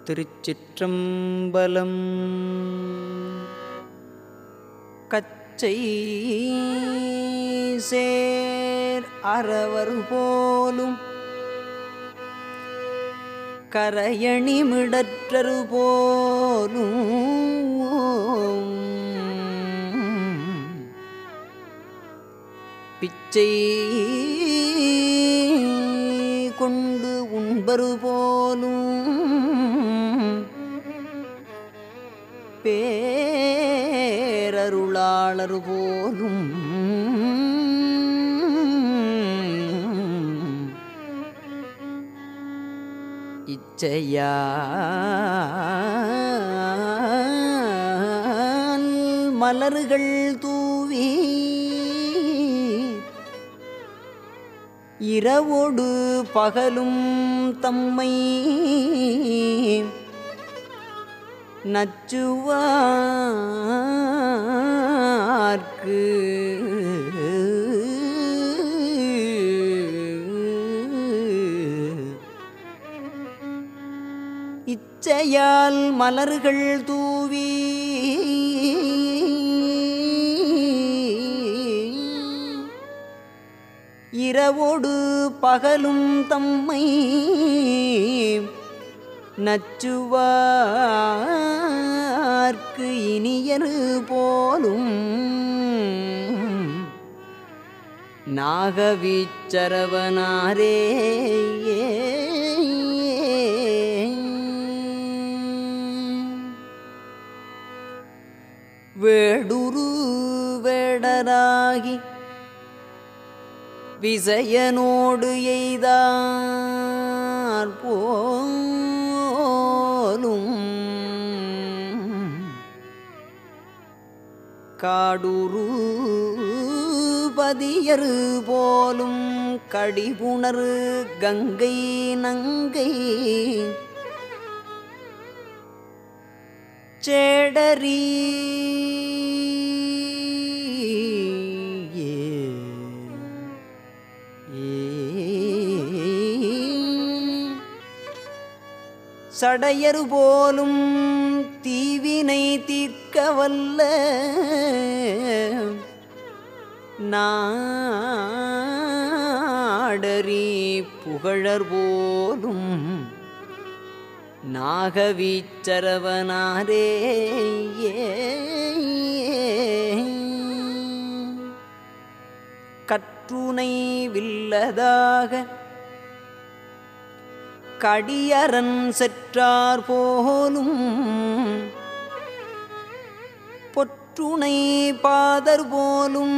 திருச்சிற்றம்பலம் கச்சை சேர் அறவர் போலும் கரையணி மிடற்றரு போலும் பிச்சை கொண்டு உண்பரு போலும் பேரருளாளர் போலும் இச்சையால் மலர்கள் தூவி இரவோடு பகலும் தம்மை நச்சுவார்க்கு இச்சையால் மலர்கள் தூவி இரவோடு பகலும் தம்மை நச்சுவார்க்கு இனியரு போலும் நாகவீச்சரவனாரே வேடுரு வேடராகி விசயனோடு எய்தார் போலும் காடுரு பதியரு போலும் கடிபுணரு கங்கை நங்கை சேடரி சடையரு போலும் தீவினை தீர்க்க வல்ல நாடரி புகழர் போலும் நாகவீச்சரவனாரே கற்றுனை வில்லதாக கடியரன் செற்றார் போலும் பொற்றுணை பாதர் போலும்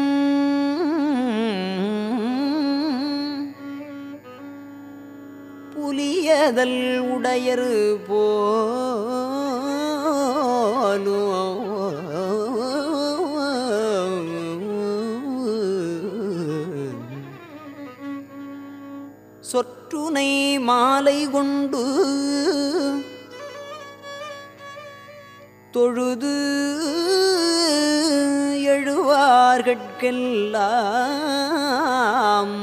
புலியதல் உடையரு போலும் சொற்றுனை மாலை கொண்டு தொழுது எழுவார்கட்கெல்லாம்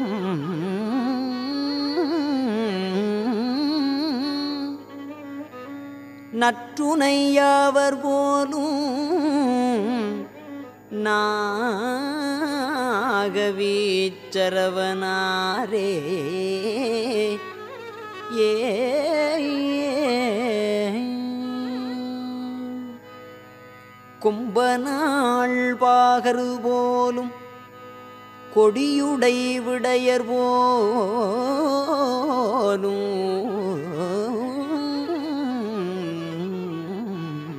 நற்றுணையாவர் போலும் நாகவீச்சரவனாரே ஏ கும்பநாள் பாகரு போலும் கொடியுடை விடையர் போலும்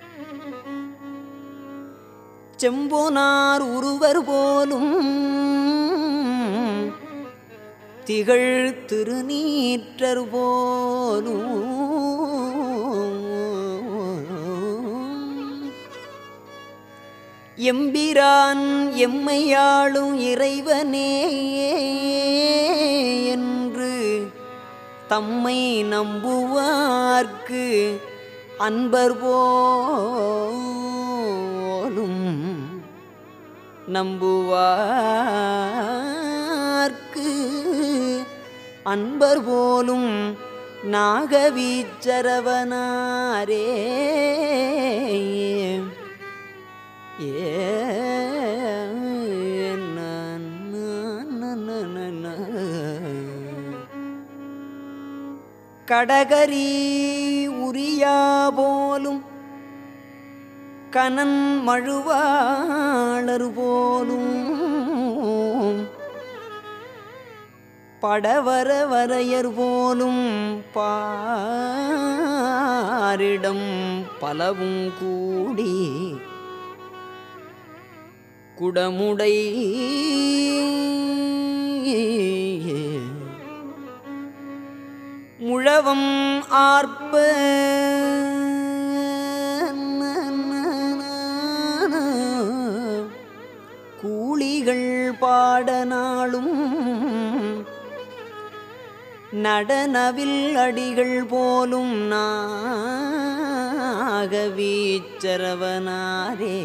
செம்பொனார் உருவர் போலும் திகழ் திருநீற்றர் போலும் எம்பிரான் எம்மையாளும் இறைவனே என்று தம்மை நம்புவார்க்கு அன்பர் போலும் நம்புவார்க்கு அன்பர் போலும் நாகவீச்சரவனாரே ஏ கடகரி உரியா போலும் கனன் மழுவாளர் போலும் படவர வரையர் போலும் பாரிடம் பலவும் கூடி குடமுடை முழவம் ஆர்ப்ப கூலிகள் பாடனாலும் நடனவில் அடிகள் போலும் நாகவீச்சரவனாரே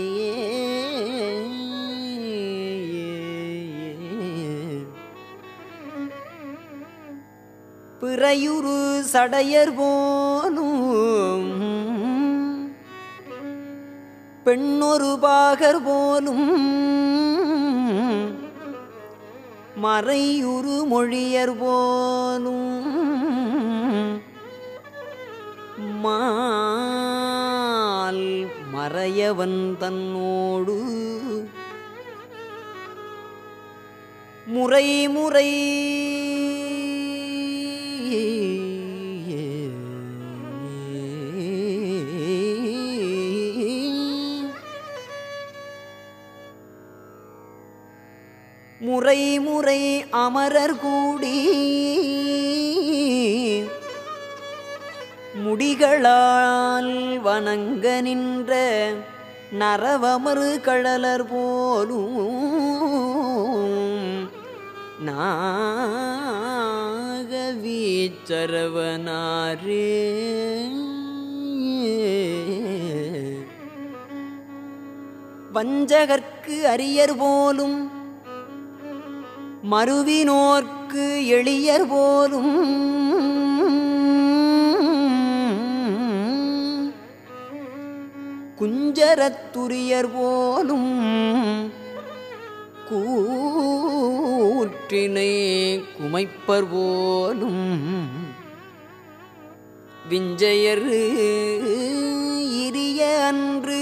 பிறையுரு சடையர் போலும் பெண்ணொரு பாகர் போலும் மறையுரு மொழியர் போலும் மால் மறையவன் தன்னோடு முறை முறை முறை முறை அமரர் கூடி முடிகளால் வணங்க நின்ற நரவமரு கழலர் போலும் நாகவீச்சரவனாரே வஞ்சகர்க்கு அரியர் போலும் மறுவினோர்க்கு எளியர் போலும் குஞ்சரத்துரியர் போலும் கூற்றினை குமைப்பர் போலும் விஞ்சையர் இரிய அன்று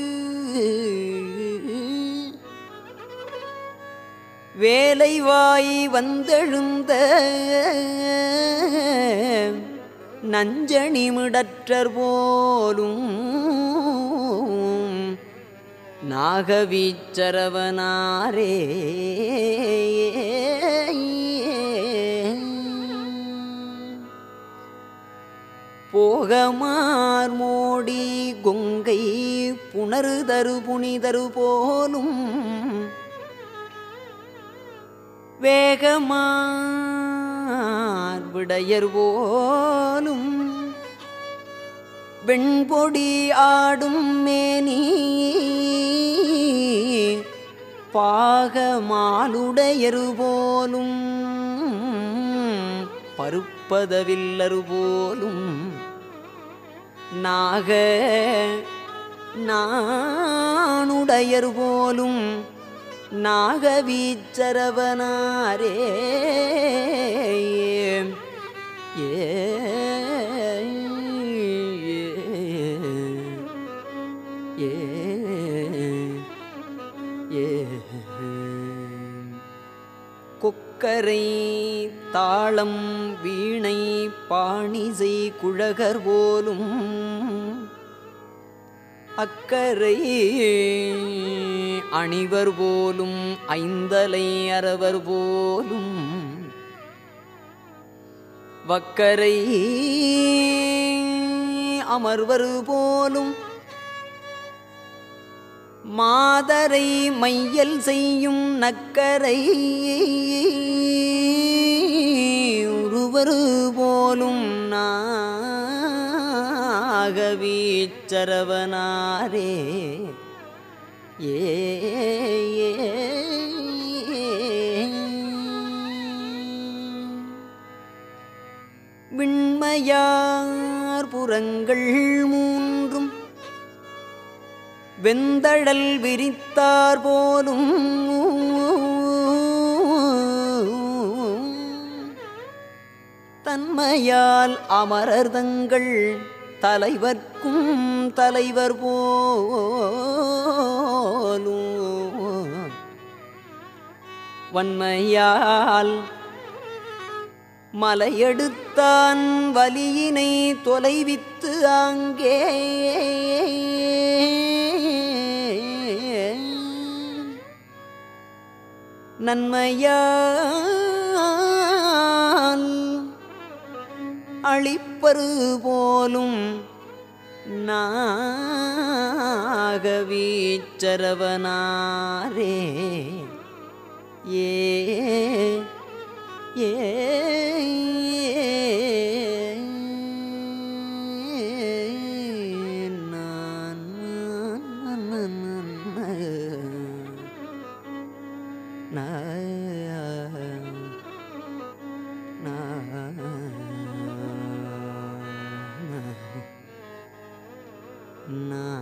வேலைவாய் வந்தெழுந்த நஞ்சணிமிடற்றர் போலும் நாகவீச்சரவனாரே போகமார் மோடி கொங்கை புணருதரு புனிதரு போலும் வேகமார் விடையர் போலும் வெண்பொடி ஆடும் மேனி பாகமாலுடையரு போலும் பருப்பதவில்லரு போலும் நாக நானுடையர் போலும் நாகவீச்சரவனாரே ஏ ஏ ஏ கொக்கரை தாளம் வீணை பாணிசை குழகர் போலும் அக்கரை அணிவர் போலும் ஐந்தலை அரவர் போலும் வக்கரை அமர்வர் போலும் மாதரை மையல் செய்யும் நக்கரை உருவர் போலும் நாகவீச்சரவனாரே ஏ ஏ. விண் வெண்மையார் புறங்கள் மூன்றும் வெந்தழல் விரித்தார் போலும் தன்மையால் அமரர் தங்கள் தலைவர்க்கும் தலைவர் போலும் வன்மையால் மலையெடுத்தான் வலியினை தொலைவித்து அங்கே நன்மையால் அழிப்பரு போலும் நாகவீச்சரவனாரே ஏ ஏ நான் நான்